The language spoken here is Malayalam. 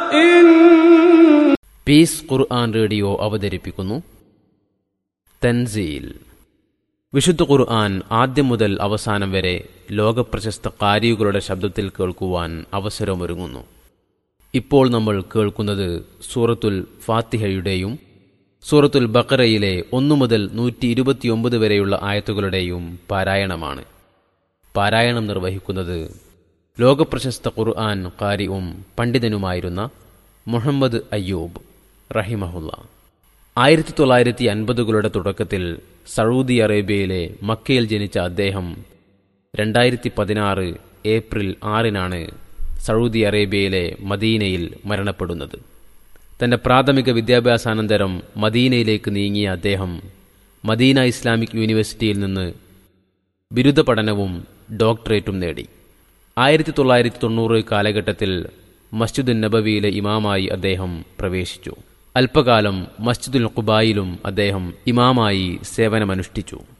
إن പീസ് ഖുർആൻ റേഡിയോ അവതരിപ്പിക്കുന്നു തൻസീൽ വിശുദ്ധ ഖുർആൻ ആദ്യം മുതൽ അവസാനം വരെ ലോകപ്രശസ്ത കാരികളുടെ ശബ്ദത്തിൽ കേൾക്കുവാൻ അവസരമൊരുങ്ങുന്നു ഇപ്പോൾ നമ്മൾ കേൾക്കുന്നത് സൂറത്തുൽ ഫാത്തിഹയുടെയും സൂറത്തുൽ ബക്കറയിലെ ഒന്നു മുതൽ നൂറ്റി ഇരുപത്തിയൊമ്പത് വരെയുള്ള ആയത്തുകളുടെയും പാരായണമാണ് പാരായണം നിർവഹിക്കുന്നത് ലോകപ്രശസ്ത ഖുർആൻ കാരിയും പണ്ഡിതനുമായിരുന്ന മുഹമ്മദ് അയ്യൂബ് റഹിമഹുല്ല ആയിരത്തി തൊള്ളായിരത്തി അൻപതുകളുടെ തുടക്കത്തിൽ സൗദി അറേബ്യയിലെ മക്കയിൽ ജനിച്ച അദ്ദേഹം രണ്ടായിരത്തി പതിനാറ് ഏപ്രിൽ ആറിനാണ് സൗദി അറേബ്യയിലെ മദീനയിൽ മരണപ്പെടുന്നത് തന്റെ പ്രാഥമിക വിദ്യാഭ്യാസാനന്തരം മദീനയിലേക്ക് നീങ്ങിയ അദ്ദേഹം മദീന ഇസ്ലാമിക് യൂണിവേഴ്സിറ്റിയിൽ നിന്ന് ബിരുദ പഠനവും ഡോക്ടറേറ്റും നേടി ആയിരത്തി തൊള്ളായിരത്തി തൊണ്ണൂറ് കാലഘട്ടത്തിൽ മസ്ജിദുൽ നബവിയിലെ ഇമാമായി അദ്ദേഹം പ്രവേശിച്ചു അല്പകാലം മസ്ജിദുൽ ഖുബായിലും അദ്ദേഹം ഇമാമായി സേവനമനുഷ്ഠിച്ചു